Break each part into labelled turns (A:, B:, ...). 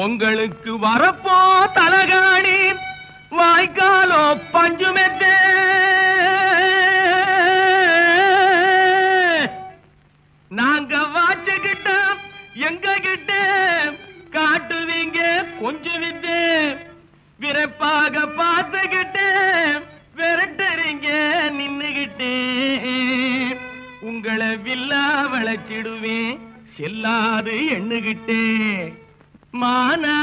A: உங்களுக்கு வரப்போ தலகாணி வாய்க்காலோ பஞ்சுமெத்தே நாங்க வாச்சுக்கிட்ட எங்க கிட்ட காட்டுவீங்க கொஞ்சம் வித்து விரைப்பாக பார்த்துக்கிட்டு விரட்டுறீங்க நின்னுகிட்டு உங்களை வில்லா வளைச்சிடுவேன் செல்லாது எண்ணுகிட்டே மானா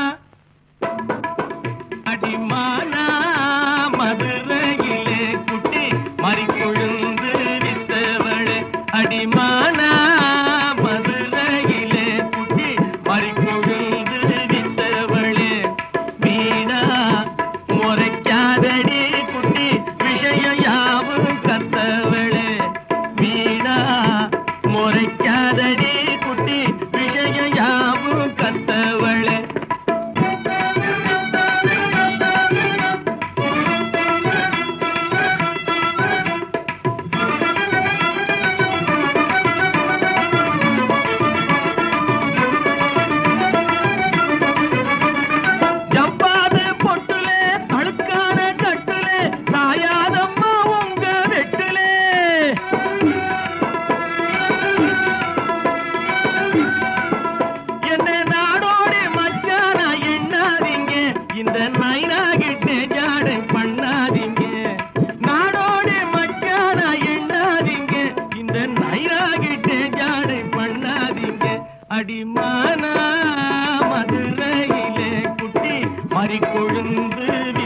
A: அடிமானா மதுரையிலே குட்டி மறிக்கொழுந்து வித்தவளே அடிமானா மதுரையிலே குட்டி மறிக்கொழுந்து வித்தவளே மீனா முறைக்காதடி குட்டி விஷயம் யாவும் கத்தவளே மீனா முறைக்காதடி குட்டி விஷயம் யாவும் கத்தவளே ஜப்பாது பொட்டுலே தழுக்கான கட்டுலே சாயாதம்மா உங்க வெட்டுலே என்ன நாடோடி மச்சானா எண்ணாதீங்க இந்த நைனாகிட்டே ஜாடை பண்ணாதீங்க நாடோடி மச்சானா எண்ணாதீங்க இந்த நைனாகிட்டே ஜாடை பண்ணாதீங்க அடிமானா மதுரையிலே குட்டி மறி கொழுந்து